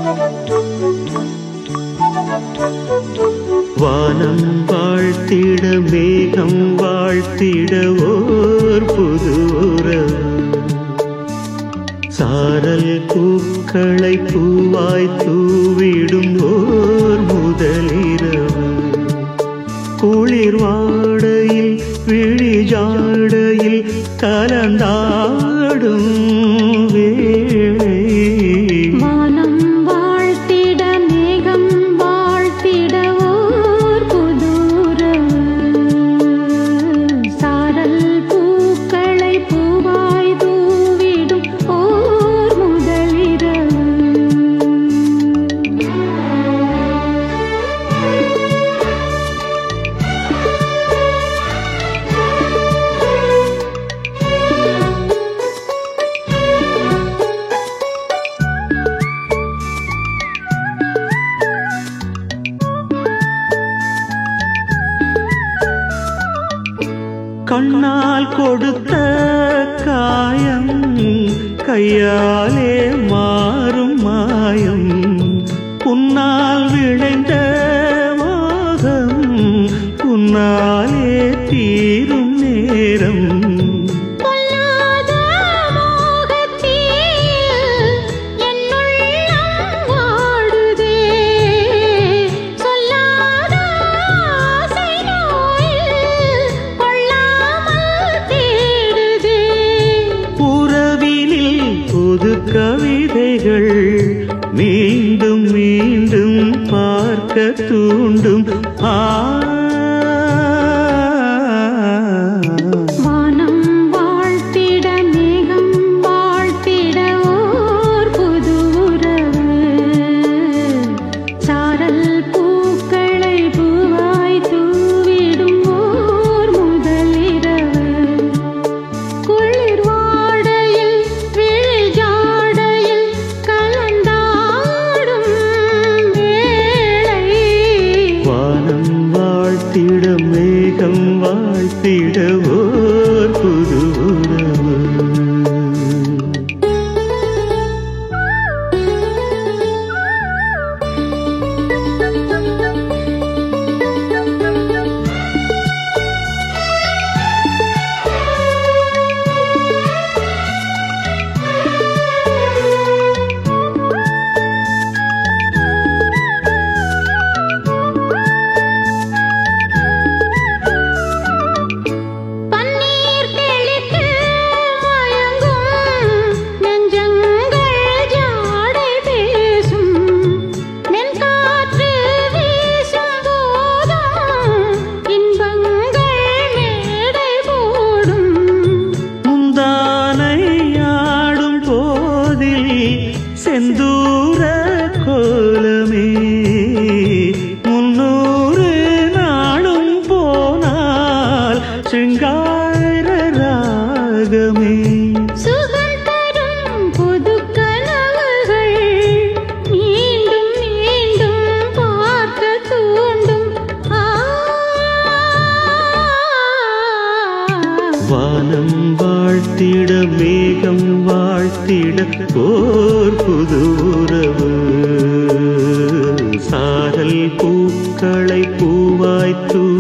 வானம் வாழ்த்திட மேகம் வாழ்த்திட ஓர் புது உறவு சாரல் பூக்களை பூவாய் தூவிடும் ஓர் முதலிரவு குளிர் வாடையில் விழி ஜாடையில் கலந்தாடும் வேளை வானம் வாழ்த்திட மேகம் வாழ்த்திட ஓர் புதூரம் சாரல் பூக்களை பூவாய் தூவிடும் ஓர் முதலிரவு கண்ணால் கொடுத்த காயம் கையாலே மாறும் மாயம் உன்னால் விளைந்த மோகம் உன்னாலே தீரும் நேரம் பொல்லாத மோகத்தில் என் உள்ளம் வாடுதே சொல்லாத ஆசை நோயில் கொள்ளாமல் தேடுதே உறவினில் புது கவிதைகள் மீண்டும் மீண்டும் பார்க்க தூண்டும் ஆ வானம் வாழ்த்திட மேகம் வாழ்த்திட ஓர் புது உறவு சாரல் பூக்களை பூவாய் தூவிடும் ஓர் முதலிரவு குளிர் வாடையில் விழி ஜாடையில் கலந்தாடும் வேளை வானம் வாழ்த்திட மேகம் வாழ்த்திட ஓர் புது உறவு பன்னீர் தெளித்து மயங்கும் நெஞ்சங்கள் ஜாடை பேசும் மென்காற்று வீசும் போதும் இன்பங்கள் மேடை போடும் முந்தானை ஆடும் போதில் செந்தூர கோலமே முன்னூறு நாளும் போனால் சிங்கார ராகமே சுகம் தரும் புது கனவுகள் மீண்டும் மீண்டும் பார்க்க தூண்டும் ஆ வானம் வாழ்த்திட மேகம் வாழ்த்திட ஓர் புது உறவு சாரல் பூக்களை பூவாய் தூ